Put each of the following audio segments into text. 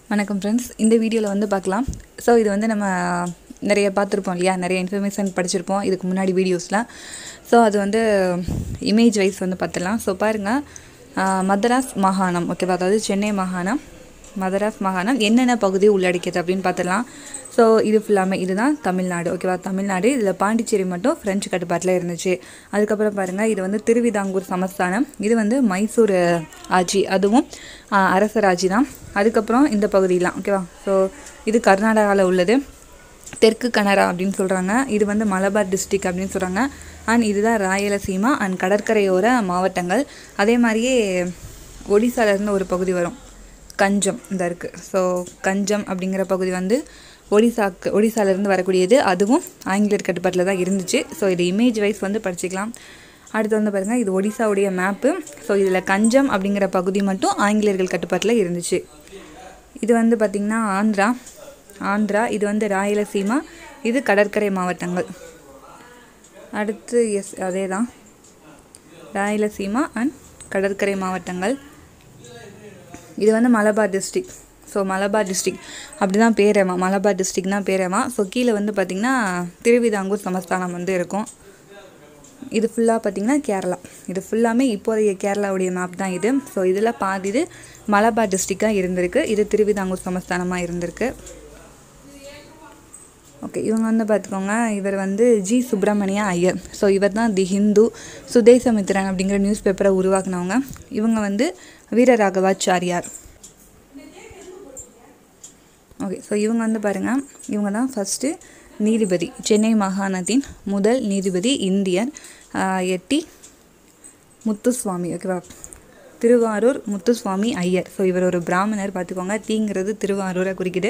வணக்கம் ஃப்ரெண்ட்ஸ் இந்த வீடியோவில் வந்து பார்க்கலாம் ஸோ இது வந்து நம்ம நிறைய பார்த்துருப்போம் இல்லையா நிறைய இன்ஃபர்மேஷன் படிச்சிருப்போம் இதுக்கு முன்னாடி வீடியோஸில் ஸோ அது வந்து இமேஜ் வைஸ் வந்து பார்த்துடலாம் ஸோ பாருங்கள் மதராஸ் மாகாணம் ஓகேவா அதாவது சென்னை மாகாணம் மதராஸ் மாகாணம் என்னென்ன பகுதி உள்ளடக்கியது அப்படின்னு பார்த்துடலாம் ஸோ இது ஃபுல்லாமே இதுதான் தமிழ்நாடு ஓகேவா தமிழ்நாடு இதில் பாண்டிச்சேரி மட்டும் ஃப்ரெஞ்சு கட்டுப்பாட்டில் இருந்துச்சு அதுக்கப்புறம் பாருங்கள் இது வந்து திருவிதாங்கூர் சமஸ்தானம் இது வந்து மைசூர் ஆட்சி அதுவும் ஆஹ், அரசர் ஆட்சி தான் அதுக்கப்புறம் இந்த பகுதியெலாம் ஓகேவா ஸோ இது கர்நாடகாவில் உள்ளது தெற்கு கனரா அப்படின்னு சொல்கிறாங்க இது வந்து மலபார் டிஸ்ட்ரிக் அப்படின்னு சொல்கிறாங்க அண்ட் இதுதான் ராயலசீமா அண்ட் கடற்கரையோர மாவட்டங்கள் அதே மாதிரியே ஒடிசால இருந்து ஒரு பகுதி வரும் கஞ்சம் இந்த இருக்குது ஸோ கஞ்சம் அப்படிங்கிற பகுதி வந்து ஒடிசாக்கு ஒடிசாலேருந்து வரக்கூடியது அதுவும் ஆங்கிலேயர் கட்டுப்பாட்டில் தான் இருந்துச்சு ஸோ இது இமேஜ் வைஸ் வந்து படிச்சுக்கலாம் அடுத்து வந்து பாருங்கள் இது ஒடிசாவுடைய மேப்பு ஸோ இதில் கஞ்சம் அப்படிங்கிற பகுதி மட்டும் ஆங்கிலேயர்கள் கட்டுப்பாட்டில் இருந்துச்சு இது வந்து பார்த்திங்கன்னா ஆந்திரா ஆந்திரா இது வந்து ராயலசீமா இது கடற்கரை மாவட்டங்கள் அடுத்து எஸ் அதே தான் ராயலசீமா அண்ட் கடற்கரை மாவட்டங்கள் இது வந்து Malabar district so Malabar district அப்படி தான் பேரேமா மலபார் டிஸ்ட்ரிக் தான் பேரேமா ஸோ கீழே வந்து பார்த்திங்கன்னா திருவிதாங்கூர் சமஸ்தானம் வந்து இருக்கும் இது ஃபுல்லாக பார்த்திங்கன்னா கேரளா இது ஃபுல்லாமே இப்போதைய கேரளாவுடைய மேப் தான் இது ஸோ இதில் பாதி இது மலபார் டிஸ்ட்ரிக்டாக இருந்திருக்கு இது திருவிதாங்கூர் சமஸ்தானமாக இருந்திருக்கு ஓகே இவங்க வந்து பார்த்துக்கோங்க இவர் வந்து ஜி சுப்பிரமணிய ஐயர் ஸோ இவர் தான் தி ஹிந்து சுதேசமித்திரன் அப்படிங்கிற நியூஸ் பேப்பரை உருவாக்குனவங்க இவங்க வந்து வீரராகவாச்சாரியார் ஓகே ஸோ இவங்க வந்து பாருங்கள் இவங்க தான் ஃபஸ்ட்டு நீதிபதி சென்னை மாகாணத்தின் முதல் நீதிபதி இந்தியர் ஆஹ், எட்டி முத்துசுவாமி ஓகேவா திருவாரூர் முத்துசுவாமி ஐயர் ஸோ இவர் ஒரு பிராமணர் பார்த்துக்கோங்க தீங்கிறது திருவாரூரை குறிக்குது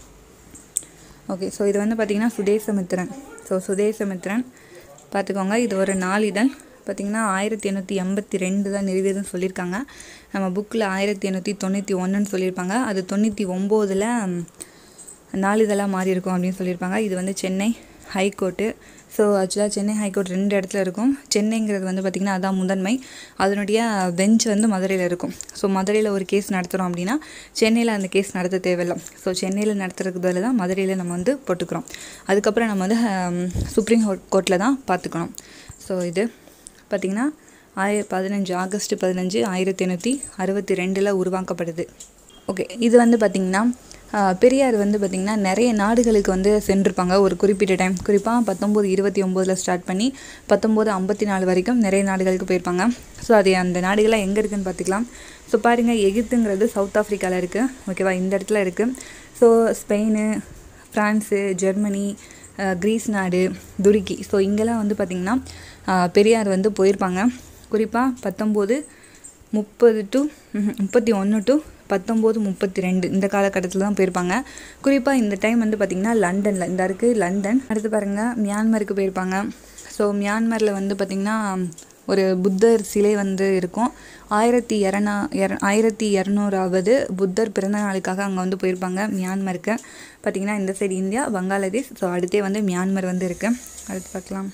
ஓகே ஸோ இது வந்து பார்த்திங்கன்னா சுதேசமித்திரன் ஸோ சுதேசமித்திரன் பார்த்துக்கோங்க இது ஒரு நாளிதழ் பார்த்திங்கன்னா ஆயிரத்தி எண்ணூற்றி எண்பத்தி ரெண்டு தான் நிறுவியதுன்னு சொல்லியிருக்காங்க நம்ம புக்கில் ஆயிரத்தி எண்ணூற்றி தொண்ணூற்றி ஒன்றுன்னு சொல்லியிருப்பாங்க அது தொண்ணூற்றி ஒம்போதில் நாளிதழாக மாறி இருக்கும் அப்படின்னு சொல்லியிருப்பாங்க இது வந்து சென்னை ஹைகோர்ட்டு ஸோ ஆக்சுவலாக சென்னை ஹைகோர்ட் ரெண்டு இடத்துல இருக்கும் சென்னைங்கிறது வந்து பார்த்திங்கன்னா அதான் முதன்மை அதனுடைய பெஞ்ச் வந்து மதுரையில் இருக்கும் ஸோ மதுரையில் ஒரு கேஸ் நடத்துகிறோம் அப்படின்னா சென்னையில் அந்த கேஸ் நடத்த தேவையில்லை ஸோ சென்னையில் நடத்துறதுக்கு பதிலாக தான் மதுரையில் நம்ம வந்து போட்டுக்கிறோம் அதுக்கப்புறம் நம்ம வந்து சுப்ரீம் கோர்ட்டில் தான் பார்த்துக்கணும் ஸோ இது பார்த்திங்கன்னா ஆய பதினஞ்சு ஆகஸ்ட் பதினஞ்சு ஆயிரத்தி எண்ணூற்றி அறுபத்தி ரெண்டில் உருவாக்கப்படுது ஓகே இது வந்து பார்த்திங்கன்னா ஆஹ், பெரியார் வந்து பார்த்திங்கன்னா நிறைய நாடுகளுக்கு வந்து சென்றிருப்பாங்க ஒரு குறிப்பிட்ட டைம் குறிப்பாக பத்தொம்போது இருபத்தி ஒம்போதில் ஸ்டார்ட் பண்ணி பத்தொம்போது ஐம்பத்தி நாலு வரைக்கும் நிறைய நாடுகளுக்கு போயிருப்பாங்க ஸோ அது அந்த நாடுகள்லாம் எங்கே இருக்குன்னு பார்த்துக்கலாம் ஸோ பாருங்கள் எகிப்துங்கிறது சவுத் ஆஃப்ரிக்காவில் இருக்குது ஓகேவா இந்த இடத்துல இருக்குது so Spain France Germany ah, Greece நாடு துருக்கி ஸோ இங்கெல்லாம் வந்து பார்த்திங்கன்னா அஹ், பெரியார் வந்து போயிருப்பாங்க குறிப்பாக பத்தொம்போது முப்பது டு முப்பத்தி ஒன்று டு பத்தொம்போது முப்பத்தி ரெண்டு இந்த காலகட்டத்தில் தான் போயிருப்பாங்க குறிப்பாக இந்த டைம் வந்து பார்த்திங்கன்னா லண்டனில் இந்த இருக்குது லண்டன் அடுத்து பாருங்கள் மியான்மருக்கு போயிருப்பாங்க ஸோ மியான்மரில் வந்து பார்த்திங்கன்னா ஒரு புத்தர் சிலை வந்து இருக்கும் ஆயிரத்தி இரநா இர ஆயிரத்தி இரநூறாவது புத்தர் பிறந்த நாளுக்காக அங்கே வந்து போயிருப்பாங்க மியான்மருக்கு பார்த்திங்கன்னா இந்த சைடு இந்தியா பங்களாதேஷ் ஸோ அடுத்தே வந்து மியான்மர் வந்து இருக்குது அடுத்து பார்க்கலாம்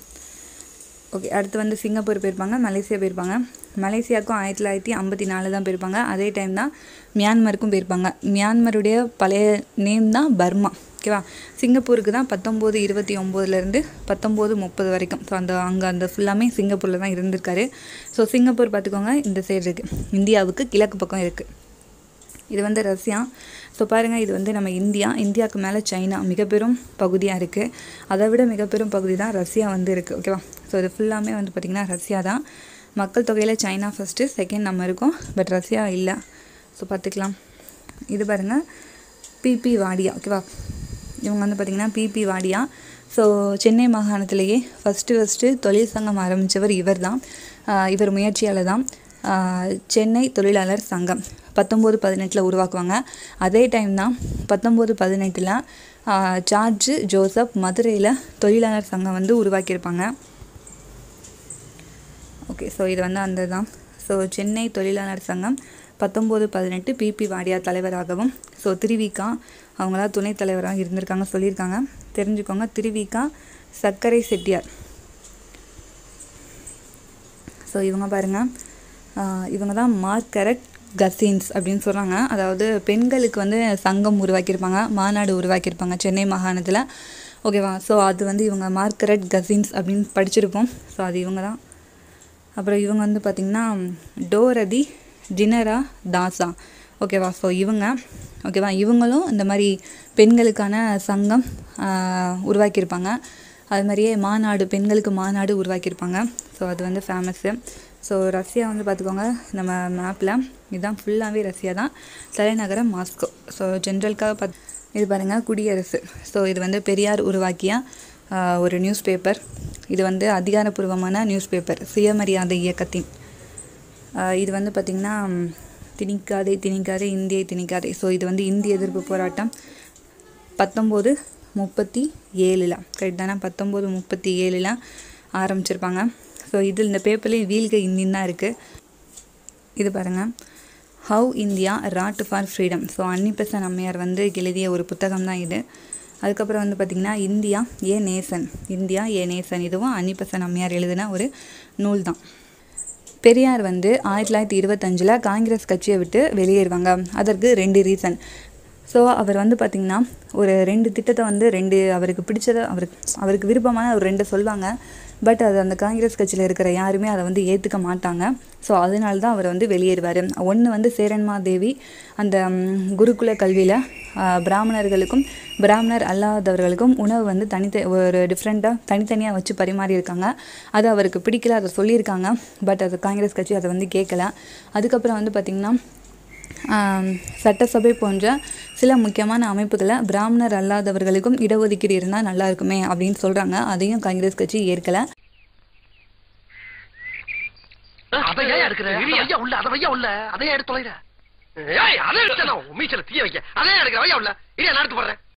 ஓகே அடுத்து வந்து சிங்கப்பூர் போயிருப்பாங்க மலேசியா போயிருப்பாங்க மலேசியாவுக்கும் ஆயிரத்தி தொள்ளாயிரத்தி ஐம்பத்தி நாலு தான் போயிருப்பாங்க அதே டைம் தான் மியான்மருக்கும் போயிருப்பாங்க மியான்மருடைய பழைய நேம் தான் பர்மா ஓகேவா சிங்கப்பூருக்கு தான் பத்தொம்போது இருபத்தி ஒம்போதுலேருந்து பத்தொம்போது முப்பது வரைக்கும் ஸோ அந்த அங்கே அந்த ஃபுல்லாமே சிங்கப்பூரில் தான் இருந்திருக்காரு ஸோ சிங்கப்பூர் பார்த்துக்கோங்க இந்த சைடு இருக்குது இந்தியாவுக்கு கிழக்கு பக்கம் இருக்குது இது வந்து ரஷ்யா ஸோ பாருங்கள் இது வந்து நம்ம இந்தியா இந்தியாவுக்கு மேலே சைனா மிக பெரும் பகுதியாக இருக்குது அதை விட மிக பெரும் பகுதி தான் ரஷ்யா வந்து இருக்குது ஓகேவா ஸோ இது ஃபுல்லாமே வந்து பார்த்திங்கன்னா ரஷ்யா தான் மக்கள் தொகையில் சைனா ஃபஸ்ட்டு செகண்ட் நம்ம இருக்கோம் பட் ரஷ்யா இல்லை ஸோ பார்த்துக்கலாம் இது பாருங்கள் பிபி வாடியா ஓகேவா இவங்க வந்து பார்த்திங்கன்னா பிபி வாடியா ஸோ சென்னை மாகாணத்திலேயே ஃபஸ்ட்டு ஃபஸ்ட்டு தொழில் சங்கம் ஆரம்பித்தவர் இவர் தான் இவர் முயற்சியால் தான் ஆஹ், சென்னை தொழிலாளர் சங்கம் பத்தொம்போது பதினெட்டில் உருவாக்குவாங்க அதே டைம் தான் பத்தொம்போது பதினெட்டில் ஜார்ஜ் ஜோசப் மதுரையில் தொழிலாளர் சங்கம் வந்து உருவாக்கியிருப்பாங்க ஓகே ஸோ இது வந்து அந்த தான் ஸோ சென்னை தொழிலாளர் சங்கம் பத்தொம்போது பதினெட்டு பிபி வாடியா தலைவராகவும் ஸோ திருவிக்கா அவங்களா துணைத் தலைவராக இருந்திருக்காங்க சொல்லியிருக்காங்க தெரிஞ்சுக்கோங்க திருவிக்கா சர்க்கரை செட்டியார் ஸோ இவங்க பாருங்கள் இவங்க தான் மார்கரெட் கசின்ஸ் அப்படின்னு சொல்கிறாங்க அதாவது பெண்களுக்கு வந்து சங்கம் உருவாக்கியிருப்பாங்க மாநாடு உருவாக்கியிருப்பாங்க சென்னை மாகாணத்தில் ஓகேவா ஸோ அது வந்து இவங்க மார்கரெட் கசின்ஸ் அப்படின்னு படிச்சிருப்போம் ஸோ அது இவங்க தான் அப்புறம் இவங்க வந்து பார்த்திங்கன்னா டோரதி ஜினரா தாசா ஓகேவா ஸோ இவங்க ஓகேவா இவங்களும் இந்த மாதிரி பெண்களுக்கான சங்கம் ஆஹ், உருவாக்கியிருப்பாங்க அது மாதிரியே மாநாடு பெண்களுக்கு மாநாடு உருவாக்கியிருப்பாங்க ஸோ அது வந்து ஃபேமஸ்ஸு ஸோ ரஷ்யா வந்து பார்த்துக்கோங்க நம்ம மேப்பில் இதுதான் ஃபுல்லாகவே ரஷ்யா தான் தலைநகரம் மாஸ்கோ ஸோ ஜென்ரலுக்காக பார்த்து இது பாருங்கள் குடியரசு ஸோ இது வந்து பெரியார் உருவாக்கிய ஆஹ், ஒரு நியூஸ் பேப்பர் இது வந்து அதிகாரப்பூர்வமான நியூஸ் பேப்பர் சுயமரியாதை இயக்கத்தின் ஆஹ், இது வந்து பார்த்திங்கன்னா ம், திணிக்காதே திணிக்காதே இந்தியை திணிக்காதே ஸோ இது வந்து இந்திய எதிர்ப்பு போராட்டம் பத்தொம்போது முப்பத்தி ஏழில் கரெக்ட் தானே பத்தொம்போது முப்பத்தி ஏழில் ஆரம்பிச்சிருப்பாங்க ஸோ இதில் இந்த பேப்பர்லேயும் வீல்க இந்தின்னு தான் இருக்குது இது பாருங்கள் how India wrought for freedom so Annie Besant அம்மையார் வந்து எழுதிய ஒரு புத்தகம் தான் இது அதுக்கப்புறம் வந்து பார்த்திங்கன்னா India A Nesan India A நேசன் இதுவும் அன்னிபெசன் அம்மையார் எழுதின ஒரு நூல் தான் பெரியார் வந்து ஆயிரத்தி தொள்ளாயிரத்தி இருபத்தஞ்சில் காங்கிரஸ் கட்சியை விட்டு வெளியேறுவாங்க அதற்கு ரெண்டு ரீசன் ஸோ அவர் வந்து பார்த்திங்கன்னா ஒரு ரெண்டு திட்டத்தை வந்து ரெண்டு அவருக்கு பிடிச்சதை அவருக்கு அவருக்கு விருப்பமான ஒரு ரெண்டு சொல்லுவாங்க பட் அது அந்த காங்கிரஸ் கட்சியில் இருக்கிற யாருமே அதை வந்து ஏற்றுக்க மாட்டாங்க ஸோ அதனால தான் அவர் வந்து வெளியேறுவார் ஒன்று வந்து சேரன்மாதேவி அந்த ம், குருகுல கல்வியில் பிராமணர்களுக்கும் பிராமணர் அல்லாதவர்களுக்கும் உணவு வந்து தனித்த ஒரு டிஃப்ரெண்ட்டாக தனித்தனியாக வச்சு பரிமாறியிருக்காங்க அது அவருக்கு பிடிக்கல அதை சொல்லியிருக்காங்க பட் அது காங்கிரஸ் கட்சி அதை வந்து கேட்கல அதுக்கப்புறம் வந்து பார்த்திங்கன்னா ஆம், சட்டசபை போன்ற சில முக்கியமான அமைப்புகளை பிராமணர் அல்லாதவர்களுக்கும் இடஒதுக்கீடு இருந்தால் நல்லா இருக்குமே அப்படின்னு சொல்கிறாங்க அதையும் காங்கிரஸ் கட்சி ஏற்கலை அதையா எடுக்கிற ஐயா உள்ள அதை வையா உள்ள அதையா எடுத்து தொலைற ஏய் அதை எடுத்து மீச்சல தீய வைக்க அதையா எடுக்கிற வையா உள்ள இதையா நடத்து போடுறேன்